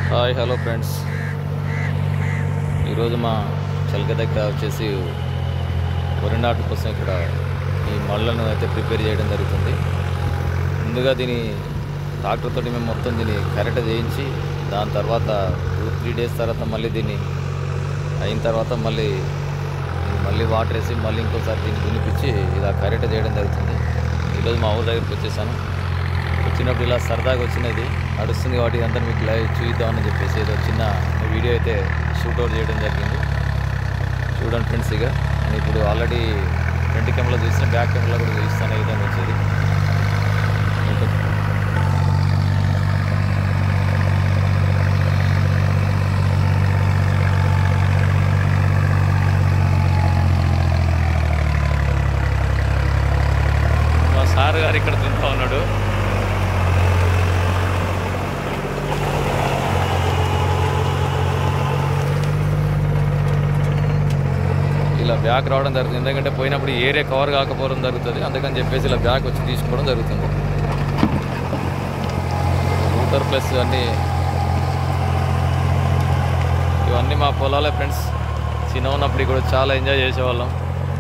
hi hello friends ఈరోజు మా చలక దగ్గర వచ్చేసి వరి నాటు కోసం ఇక్కడ ఈ మళ్ళను అయితే ప్రిపేర్ చేయడం జరుగుతుంది ముందుగా దీని ట్రాక్టర్ తోటి మేము మొత్తం దీన్ని కరెక్ట్ చేయించి దాని తర్వాత టూ త్రీ డేస్ తర్వాత మళ్ళీ దీన్ని అయిన తర్వాత మళ్ళీ దీన్ని మళ్ళీ వాటర్ వేసి మళ్ళీ ఇంకోసారి దీన్ని దున్నిపించి ఇలా కరెక్ట్ చేయడం జరుగుతుంది ఈరోజు మా ఊరి దగ్గరికి వచ్చేసాను వచ్చినప్పుడు ఇలా సరదాగా వచ్చినది నడుస్తుంది కాబట్టి అంతా మీకు లైవ్ చూద్దామని చెప్పేసి ఏదో చిన్న వీడియో అయితే షూట్అవుట్ చేయడం జరిగింది చూడండి ఫ్రెండ్స్ ఇక నేను ఇప్పుడు ఆల్రెడీ ఫ్రంట్ కెమెరా చూసిన బ్యాక్ కెమెరా కూడా చూపిస్తాను ఏ విధంగా వచ్చేది మా సార్ గారు ఇక్కడ తింటా ఉన్నాడు ఇలా బ్యాక్ రావడం జరుగుతుంది ఎందుకంటే పోయినప్పుడు ఈ ఏరియా కవర్ కాకపోవడం జరుగుతుంది అందుకని చెప్పేసి ఇలా బ్యాక్ వచ్చి తీసుకోవడం జరుగుతుంది రూటర్ ప్లస్ అన్నీ ఇవన్నీ మా పొలాలే ఫ్రెండ్స్ చిన్న ఉన్నప్పుడు ఇక్కడ చాలా ఎంజాయ్ చేసేవాళ్ళం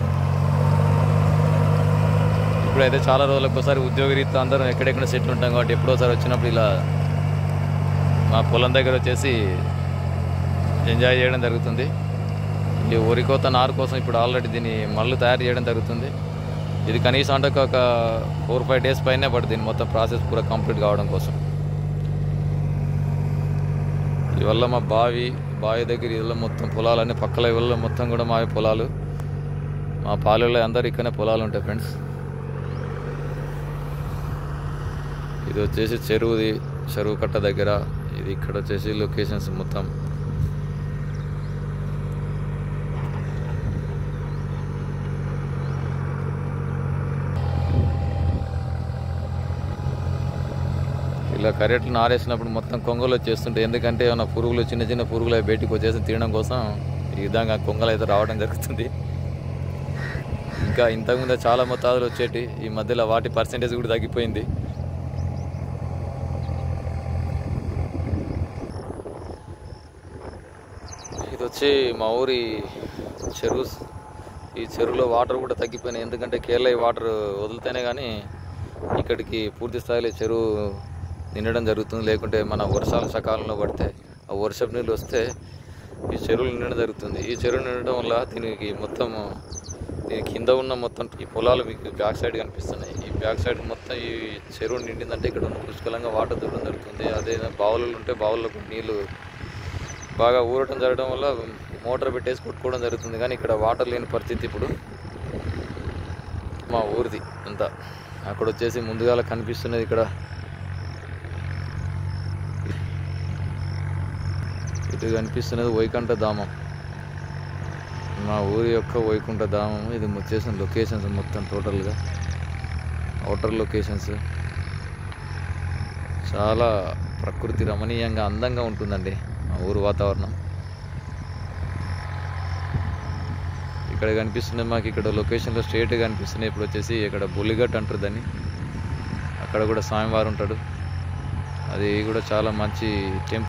ఇప్పుడైతే చాలా రోజులకు ఒకసారి ఉద్యోగ రీత్యా అందరం ఎక్కడెక్కడ సెటిల్ ఉంటాం కాబట్టి ఎప్పుడోసారి వచ్చినప్పుడు ఇలా మా పొలం దగ్గర వచ్చేసి ఎంజాయ్ చేయడం జరుగుతుంది ఈ వరి కోత నారు కోసం ఇప్పుడు ఆల్రెడీ దీన్ని మళ్ళీ తయారు చేయడం జరుగుతుంది ఇది కనీసం అంటే ఒక ఫోర్ ఫైవ్ డేస్ పైనే పడుతుంది దీని మొత్తం ప్రాసెస్ పూరా కంప్లీట్ కావడం కోసం ఇవల్ల మా బావి బావి దగ్గర ఇళ్ళ మొత్తం పొలాలన్నీ పక్కల ఇళ్ళ మొత్తం కూడా మా పొలాలు మా పాలెల్లో అందరు ఇక్కడనే పొలాలు ఉంటాయి ఫ్రెండ్స్ ఇది వచ్చేసి చెరువుది చెరువు కట్ట దగ్గర ఇది ఇక్కడ వచ్చేసి లొకేషన్స్ మొత్తం ఇలా కరెంట్లు నారేసినప్పుడు మొత్తం కొంగలు వచ్చేస్తుంటాయి ఎందుకంటే ఏమైనా పురుగులు చిన్న చిన్న పురుగులు అవి బయటికి వచ్చేసి తినడం కోసం ఈ విధంగా కొంగలు అయితే రావడం జరుగుతుంది ఇంకా ఇంతకుముందు చాలా మొత్తాదులు వచ్చేటి ఈ మధ్యలో వాటి పర్సంటేజ్ కూడా తగ్గిపోయింది ఇది వచ్చి మా ఊరి చెరువు ఈ చెరువులో వాటర్ కూడా తగ్గిపోయినాయి ఎందుకంటే కేరళ వాటర్ వదిలితేనే కానీ ఇక్కడికి పూర్తి స్థాయిలో చెరువు నిండడం జరుగుతుంది లేకుంటే మన వర్షాలు సకాలంలో పడితే ఆ వర్షపు నీళ్ళు వస్తే ఈ చెరువులు నిండడం జరుగుతుంది ఈ చెరువు నిండడం వల్ల దీనికి మొత్తం దీని కింద ఉన్న మొత్తం ఈ పొలాలు మీకు బ్యాక్ సైడ్ కనిపిస్తున్నాయి ఈ బ్యాక్ సైడ్ మొత్తం ఈ చెరువు నిండిందంటే ఇక్కడ ఉన్న పుష్కలంగా వాటర్ దొరకడం జరుగుతుంది అదే బావులు ఉంటే బావులకు నీళ్ళు బాగా ఊరటం జరగడం వల్ల మోటార్ పెట్టేసి కొట్టుకోవడం జరుగుతుంది కానీ ఇక్కడ వాటర్ లేని పరిస్థితి ఇప్పుడు మా ఊరిది అంతా అక్కడ వచ్చేసి ముందుగాల కనిపిస్తున్నది ఇక్కడ ఇటు కనిపిస్తున్నది వైకుంఠ ధామం మా ఊరి యొక్క వైకుంఠ ధామం ఇది వచ్చేసిన లొకేషన్స్ మొత్తం టోటల్గా అవుటర్ లొకేషన్స్ చాలా ప్రకృతి రమణీయంగా అందంగా ఉంటుందండి మా ఊరు వాతావరణం ఇక్కడ కనిపిస్తుంది మాకు ఇక్కడ లొకేషన్లో స్ట్రేట్ కనిపిస్తున్నాయి ఇప్పుడు వచ్చేసి ఇక్కడ బుల్లిగట్ అంటారు దాన్ని అక్కడ కూడా స్వామివారు ఉంటాడు అది కూడా చాలా మంచి టెంపుల్